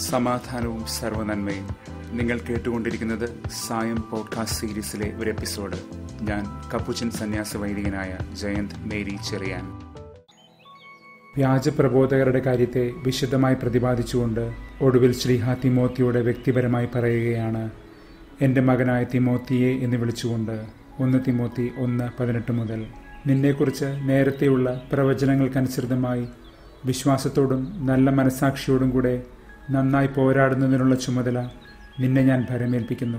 സമാധാനവും സർവനന്മയും നിങ്ങൾ കേട്ടുകൊണ്ടിരിക്കുന്നത് സായം പോഡ്കാസ്റ്റ് സീരീസിലെ ഒരു എപ്പിസോഡ് ഞാൻ കപ്പുച്ചൻ സന്യാസ വൈദികനായ ജയന്ത് മേരി ചെറിയാൻ വ്യാജപ്രബോധകരുടെ കാര്യത്തെ വിശദമായി പ്രതിപാദിച്ചുകൊണ്ട് ഒടുവിൽ ശ്രീഹ തിമോത്തിയോട് വ്യക്തിപരമായി പറയുകയാണ് എൻ്റെ മകനായ തിമോത്തിയെ എന്ന് വിളിച്ചുകൊണ്ട് ഒന്ന് തിമോത്തി ഒന്ന് പതിനെട്ട് മുതൽ നിന്നെക്കുറിച്ച് നേരത്തെയുള്ള പ്രവചനങ്ങൾക്കനുസൃതമായി വിശ്വാസത്തോടും നല്ല മനസാക്ഷിയോടും കൂടെ നന്നായി പോരാടുന്നതിനുള്ള ചുമതല നിന്നെ ഞാൻ ഭരമേൽപ്പിക്കുന്നു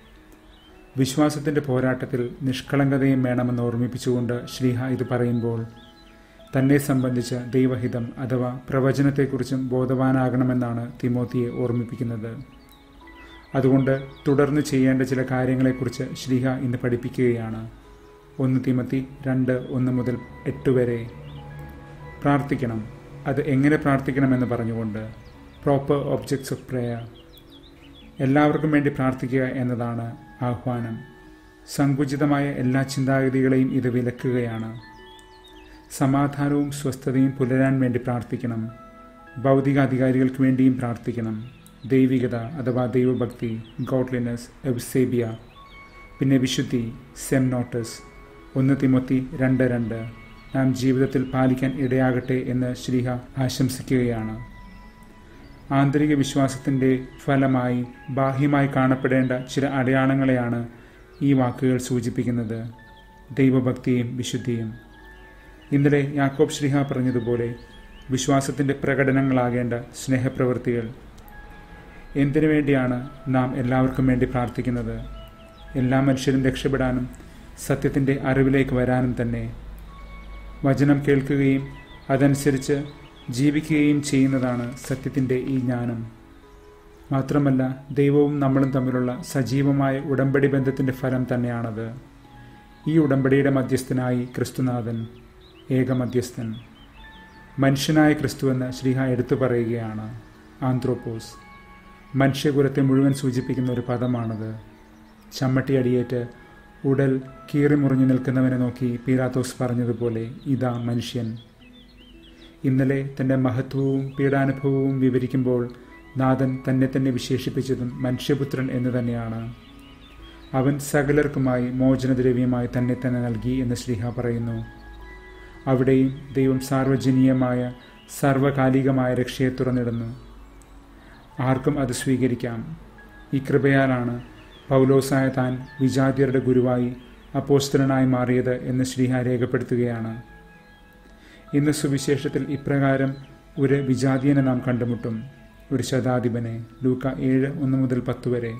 വിശ്വാസത്തിൻ്റെ പോരാട്ടത്തിൽ നിഷ്കളങ്കതയും വേണമെന്ന് ഓർമ്മിപ്പിച്ചുകൊണ്ട് ശ്രീഹ ഇത് പറയുമ്പോൾ തന്നെ സംബന്ധിച്ച ദൈവഹിതം അഥവാ പ്രവചനത്തെക്കുറിച്ചും ബോധവാനാകണമെന്നാണ് തിമോത്തിയെ ഓർമ്മിപ്പിക്കുന്നത് അതുകൊണ്ട് തുടർന്ന് ചെയ്യേണ്ട ചില കാര്യങ്ങളെക്കുറിച്ച് ശ്രീഹ ഇന്ന് പഠിപ്പിക്കുകയാണ് ഒന്ന് തിമത്തി രണ്ട് ഒന്ന് മുതൽ എട്ട് വരെ പ്രാർത്ഥിക്കണം അത് എങ്ങനെ പ്രാർത്ഥിക്കണമെന്ന് പറഞ്ഞുകൊണ്ട് പ്രോപ്പർ ഒബ്ജക്ട്സ് ഓഫ് പ്രെയർ എല്ലാവർക്കും വേണ്ടി പ്രാർത്ഥിക്കുക എന്നതാണ് ആഹ്വാനം സങ്കുചിതമായ എല്ലാ ചിന്താഗതികളെയും ഇത് വിലക്കുകയാണ് സമാധാനവും സ്വസ്ഥതയും പുലരാൻ വേണ്ടി പ്രാർത്ഥിക്കണം ഭൗതിക അധികാരികൾക്ക് വേണ്ടിയും പ്രാർത്ഥിക്കണം ദൈവികത അഥവാ ദൈവഭക്തി ഗോഡ്ലിനെസ് എബ്സേബിയ പിന്നെ വിശുദ്ധി സെംനോട്ടസ് ഒന്ന് തിമൊത്തി രണ്ട് രണ്ട് നാം ജീവിതത്തിൽ പാലിക്കാൻ ഇടയാകട്ടെ എന്ന് ശ്രീഹ ആശംസിക്കുകയാണ് ആന്തരിക വിശ്വാസത്തിൻ്റെ ഫലമായി ബാഹ്യമായി കാണപ്പെടേണ്ട ചില അടയാളങ്ങളെയാണ് ഈ വാക്കുകൾ സൂചിപ്പിക്കുന്നത് ദൈവഭക്തിയും വിശുദ്ധിയും ഇന്നലെ യാക്കോബ് ശ്രീഹ പറഞ്ഞതുപോലെ വിശ്വാസത്തിൻ്റെ പ്രകടനങ്ങളാകേണ്ട സ്നേഹപ്രവൃത്തികൾ എന്തിനു വേണ്ടിയാണ് നാം എല്ലാവർക്കും വേണ്ടി പ്രാർത്ഥിക്കുന്നത് എല്ലാ മനുഷ്യരും രക്ഷപ്പെടാനും സത്യത്തിൻ്റെ അറിവിലേക്ക് വരാനും തന്നെ വചനം കേൾക്കുകയും അതനുസരിച്ച് ജീവിക്കുകയും ചെയ്യുന്നതാണ് സത്യത്തിൻ്റെ ഈ ജ്ഞാനം മാത്രമല്ല ദൈവവും നമ്മളും തമ്മിലുള്ള സജീവമായ ഉടമ്പടി ബന്ധത്തിൻ്റെ ഫലം തന്നെയാണത് ഈ ഉടമ്പടിയുടെ മധ്യസ്ഥനായി ക്രിസ്തുനാഥൻ ഏകമധ്യസ്ഥൻ മനുഷ്യനായ ക്രിസ്തുവെന്ന് ശ്രീഹ എടുത്തു പറയുകയാണ് ആന്ത്രോപ്പോസ് മനുഷ്യകുലത്തെ മുഴുവൻ സൂചിപ്പിക്കുന്ന ഒരു പദമാണത് ചമ്മട്ടി അടിയേറ്റ് ഉടൽ കീറിമുറിഞ്ഞു നിൽക്കുന്നവനെ നോക്കി പീലാത്തോസ് പറഞ്ഞതുപോലെ ഇതാ മനുഷ്യൻ ഇന്നലെ തൻ്റെ മഹത്വവും പീഡാനുഭവവും വിവരിക്കുമ്പോൾ നാഥൻ തന്നെ തന്നെ വിശേഷിപ്പിച്ചതും മനുഷ്യപുത്രൻ എന്ന് തന്നെയാണ് അവൻ സകലർക്കുമായി മോചനദ്രവ്യമായി തന്നെ തന്നെ നൽകി എന്ന് ശ്രീഹ പറയുന്നു അവിടെയും ദൈവം സാർവജനീയമായ സർവകാലികമായ രക്ഷയെ തുറന്നിടുന്നു ആർക്കും അത് സ്വീകരിക്കാം ഈ കൃപയാലാണ് പൗലോസായ താൻ വിജാതിയരുടെ ഗുരുവായി അപ്പോസ്തലനായി മാറിയത് എന്ന് ശ്രീഹ രേഖപ്പെടുത്തുകയാണ് ഇന്ന് സുവിശേഷത്തിൽ ഇപ്രകാരം ഒരു വിജാതീയനെ നാം കണ്ടുമുട്ടും ഒരു ശതാധിപനെ ലൂക്ക ഏഴ് ഒന്ന് മുതൽ പത്ത് വരെ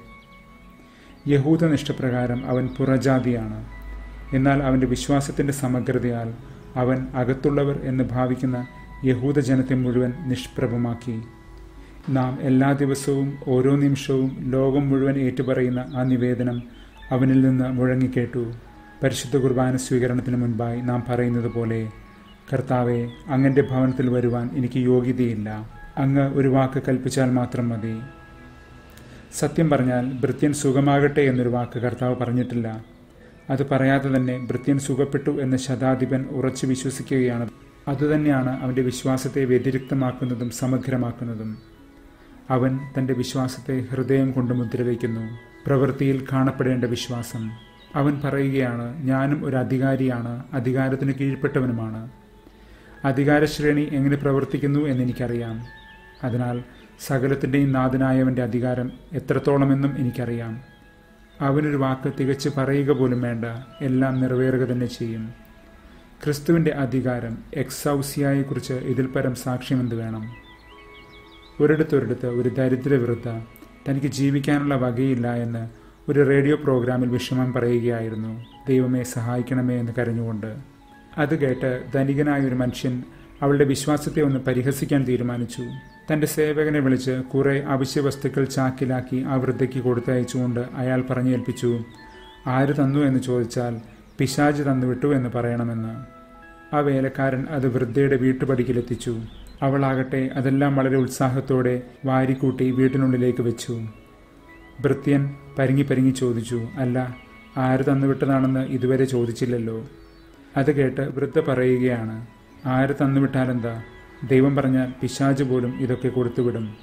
യഹൂദനിഷ്ഠപ്രകാരം അവൻ പുറജാതിയാണ് എന്നാൽ അവൻ്റെ വിശ്വാസത്തിൻ്റെ സമഗ്രതയാൽ അവൻ അകത്തുള്ളവർ എന്ന് ഭാവിക്കുന്ന യഹൂദജനത്തെ മുഴുവൻ നിഷ്പ്രഭമാക്കി നാം എല്ലാ ദിവസവും ഓരോ നിമിഷവും ലോകം മുഴുവൻ ഏറ്റുപറയുന്ന ആ നിവേദനം അവനിൽ നിന്ന് മുഴങ്ങിക്കേട്ടു പരിശുദ്ധ കുർബാന സ്വീകരണത്തിന് മുൻപായി നാം പറയുന്നത് പോലെ കർത്താവെ അങ്ങൻ്റെ ഭവനത്തിൽ വരുവാൻ എനിക്ക് യോഗ്യതയില്ല അങ്ങ് ഒരു വാക്ക് കൽപ്പിച്ചാൽ മാത്രം മതി സത്യം പറഞ്ഞാൽ ഭൃത്യൻ സുഖമാകട്ടെ എന്നൊരു വാക്ക് കർത്താവ് പറഞ്ഞിട്ടില്ല അത് പറയാതെ തന്നെ ഭൃത്യൻ സുഖപ്പെട്ടു എന്ന് ശതാധിപൻ ഉറച്ചു വിശ്വസിക്കുകയാണ് അതുതന്നെയാണ് അവൻ്റെ വിശ്വാസത്തെ വ്യതിരിക്തമാക്കുന്നതും സമഗ്രമാക്കുന്നതും അവൻ തൻ്റെ വിശ്വാസത്തെ ഹൃദയം കൊണ്ട് മുദ്രവയ്ക്കുന്നു പ്രവൃത്തിയിൽ കാണപ്പെടേണ്ട വിശ്വാസം അവൻ പറയുകയാണ് ഞാനും ഒരു അധികാരിയാണ് അധികാരത്തിന് കീഴ്പ്പെട്ടവനുമാണ് അധികാരശ്രേണി എങ്ങനെ പ്രവർത്തിക്കുന്നു എന്നെനിക്കറിയാം അതിനാൽ സകലത്തിൻ്റെയും നാഥനായവൻ്റെ അധികാരം എത്രത്തോളമെന്നും എനിക്കറിയാം അവനൊരു വാക്ക് തികച്ച് പറയുക പോലും വേണ്ട എല്ലാം നിറവേറുക തന്നെ ചെയ്യും ക്രിസ്തുവിൻ്റെ അധികാരം എക്സൗസിയായെക്കുറിച്ച് ഇതിൽ പരം സാക്ഷ്യമെന്ത് വേണം ഒരിടത്തൊരിടത്ത് ഒരു ദരിദ്രവൃദ്ധ തനിക്ക് ജീവിക്കാനുള്ള വകയില്ല എന്ന് ഒരു റേഡിയോ പ്രോഗ്രാമിൽ വിഷമം പറയുകയായിരുന്നു ദൈവമേ സഹായിക്കണമേ എന്ന് കരഞ്ഞുകൊണ്ട് അത് കേട്ട് ധനികനായ ഒരു മനുഷ്യൻ അവളുടെ വിശ്വാസത്തെ ഒന്ന് പരിഹസിക്കാൻ തീരുമാനിച്ചു തൻ്റെ സേവകനെ വിളിച്ച് കുറെ അവശ്യ വസ്തുക്കൾ ചാക്കിലാക്കി ആ വൃദ്ധയ്ക്ക് കൊടുത്തയച്ചുകൊണ്ട് അയാൾ പറഞ്ഞേൽപ്പിച്ചു ആര് തന്നു എന്ന് ചോദിച്ചാൽ പിശാജ് തന്നുവിട്ടു എന്ന് പറയണമെന്ന് ആ വേലക്കാരൻ അത് വൃദ്ധയുടെ വീട്ടുപടിക്കിലെത്തിച്ചു അവളാകട്ടെ അതെല്ലാം വളരെ ഉത്സാഹത്തോടെ വാരിക്കൂട്ടി വീട്ടിനുള്ളിലേക്ക് വെച്ചു ഭൃത്യൻ പരിങ്ങി പരിങ്ങി ചോദിച്ചു അല്ല ആര് തന്നുവിട്ടതാണെന്ന് ഇതുവരെ ചോദിച്ചില്ലല്ലോ അത് കേട്ട് വൃദ്ധ പറയുകയാണ് ആര് തന്നുവിട്ടാലെന്താ ദൈവം പറഞ്ഞാൽ പിശാജ് പോലും ഇതൊക്കെ കൊടുത്തുവിടും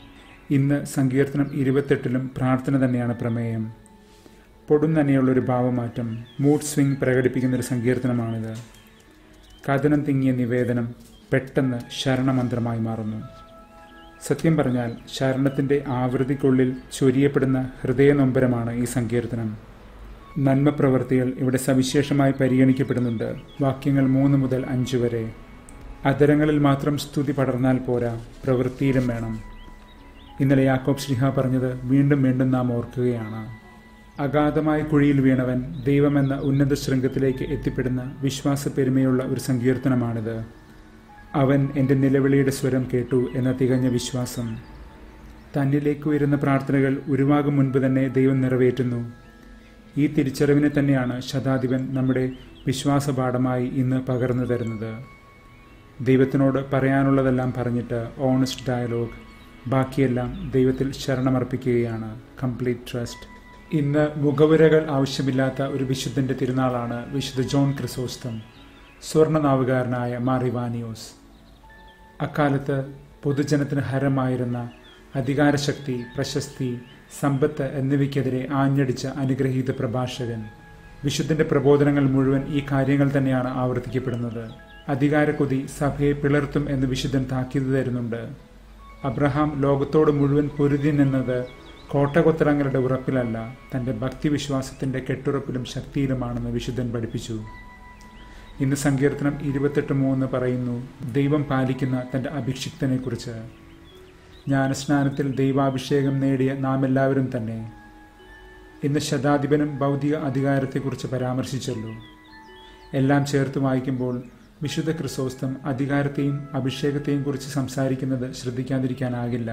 ഇന്ന് സങ്കീർത്തനം ഇരുപത്തെട്ടിലും പ്രാർത്ഥന തന്നെയാണ് പ്രമേയം പൊടും തന്നെയുള്ളൊരു ഭാവമാറ്റം മൂഡ് സ്വിംഗ് പ്രകടിപ്പിക്കുന്ന ഒരു സങ്കീർത്തനമാണിത് കഥനം തിങ്ങിയ നിവേദനം പെട്ടെന്ന് ശരണമന്ത്രമായി മാറുന്നു സത്യം പറഞ്ഞാൽ ശരണത്തിൻ്റെ ആവൃത്തിക്കുള്ളിൽ ചൊരിയപ്പെടുന്ന ഹൃദയനൊമ്പരമാണ് ഈ സങ്കീർത്തനം നന്മ പ്രവൃത്തികൾ ഇവിടെ സവിശേഷമായി പരിഗണിക്കപ്പെടുന്നുണ്ട് വാക്യങ്ങൾ മൂന്ന് മുതൽ അഞ്ച് വരെ അതരങ്ങളിൽ മാത്രം സ്തുതി പടർന്നാൽ പോരാ പ്രവൃത്തിയിലും വേണം ഇന്നലെ യാക്കോബ് ശ്രീഹ പറഞ്ഞത് വീണ്ടും വീണ്ടും നാം ഓർക്കുകയാണ് അഗാധമായ കുഴിയിൽ വീണവൻ ദൈവമെന്ന ഉന്നത ശൃംഗത്തിലേക്ക് എത്തിപ്പെടുന്ന വിശ്വാസ പെരുമയുള്ള ഒരു സങ്കീർത്തനമാണിത് അവൻ എൻ്റെ നിലവിളിയുടെ സ്വരം കേട്ടു എന്ന തികഞ്ഞ വിശ്വാസം തന്നിലേക്ക് ഉയരുന്ന പ്രാർത്ഥനകൾ ഉരുവാകും മുൻപ് തന്നെ ദൈവം നിറവേറ്റുന്നു ഈ തിരിച്ചറിവിനെ തന്നെയാണ് ശതാധിപൻ നമ്മുടെ വിശ്വാസപാഠമായി ഇന്ന് പകർന്നു തരുന്നത് ദൈവത്തിനോട് പറയാനുള്ളതെല്ലാം പറഞ്ഞിട്ട് ഓണസ്റ്റ് ഡയലോഗ് ബാക്കിയെല്ലാം ദൈവത്തിൽ ശരണമർപ്പിക്കുകയാണ് കംപ്ലീറ്റ് ട്രസ്റ്റ് ഇന്ന് മുഖവുരകൾ ആവശ്യമില്ലാത്ത ഒരു വിശുദ്ധന്റെ തിരുനാളാണ് വിശുദ്ധ ജോൺ ക്രിസോസ്തം സ്വർണനാവുകാരനായ മാറിവാനിയോസ് അക്കാലത്ത് പൊതുജനത്തിന് ഹരമായിരുന്ന അധികാരശക്തി പ്രശസ്തി സമ്പത്ത് എന്നിവയ്ക്കെതിരെ ആഞ്ഞടിച്ച അനുഗ്രഹീത പ്രഭാഷകൻ വിശുദ്ധന്റെ പ്രബോധനങ്ങൾ മുഴുവൻ ഈ കാര്യങ്ങൾ തന്നെയാണ് ആവർത്തിക്കപ്പെടുന്നത് അധികാരക്കൊതി സഭയെ പിളർത്തും എന്ന് വിശുദ്ധൻ താക്കീത് തരുന്നുണ്ട് അബ്രഹാം ലോകത്തോട് മുഴുവൻ പൊരുതി നിന്നത് കോട്ടകൊത്തരങ്ങളുടെ ഉറപ്പിലല്ല തന്റെ ഭക്തിവിശ്വാസത്തിന്റെ കെട്ടുറപ്പിലും ശക്തിയിലുമാണെന്ന് വിശുദ്ധൻ പഠിപ്പിച്ചു ഇന്ന് സങ്കീർത്തനം ഇരുപത്തെട്ട് മൂന്ന് പറയുന്നു ദൈവം പാലിക്കുന്ന തന്റെ അഭിഷിക്തനെക്കുറിച്ച് ജ്ഞാനസ്നാനത്തിൽ ദൈവാഭിഷേകം നേടിയ നാം എല്ലാവരും തന്നെ ഇന്ന് ശതാധിപനും ഭൗതിക അധികാരത്തെക്കുറിച്ച് പരാമർശിച്ചല്ലോ എല്ലാം ചേർത്ത് വായിക്കുമ്പോൾ വിശുദ്ധ ക്രിസോസ്തം അധികാരത്തെയും അഭിഷേകത്തെയും കുറിച്ച് സംസാരിക്കുന്നത് ശ്രദ്ധിക്കാതിരിക്കാനാകില്ല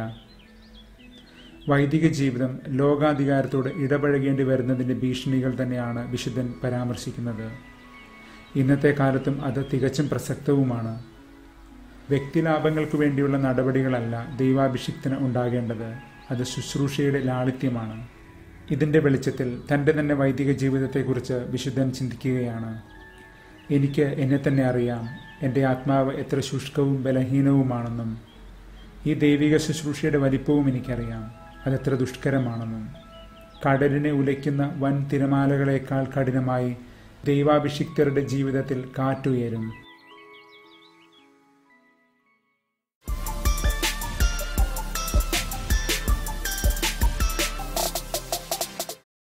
വൈദിക ജീവിതം ലോകാധികാരത്തോട് ഇടപഴകേണ്ടി വരുന്നതിൻ്റെ ഭീഷണികൾ തന്നെയാണ് വിശുദ്ധൻ പരാമർശിക്കുന്നത് ഇന്നത്തെ കാലത്തും അത് തികച്ചും പ്രസക്തവുമാണ് വ്യക്തിലാഭങ്ങൾക്ക് വേണ്ടിയുള്ള നടപടികളല്ല ദൈവാഭിഷിക്തന് ഉണ്ടാകേണ്ടത് അത് ശുശ്രൂഷയുടെ ലാളിത്യമാണ് ഇതിൻ്റെ വെളിച്ചത്തിൽ തൻ്റെ തന്നെ വൈദിക ജീവിതത്തെക്കുറിച്ച് വിശുദ്ധൻ ചിന്തിക്കുകയാണ് എനിക്ക് എന്നെ തന്നെ അറിയാം എൻ്റെ ആത്മാവ് എത്ര ശുഷ്കവും ബലഹീനവുമാണെന്നും ഈ ദൈവിക ശുശ്രൂഷയുടെ വലിപ്പവും എനിക്കറിയാം അതെത്ര ദുഷ്കരമാണെന്നും കടലിനെ ഉലയ്ക്കുന്ന വൻ തിരമാലകളേക്കാൾ കഠിനമായി ദൈവാഭിഷിക്തരുടെ ജീവിതത്തിൽ കാറ്റുയരും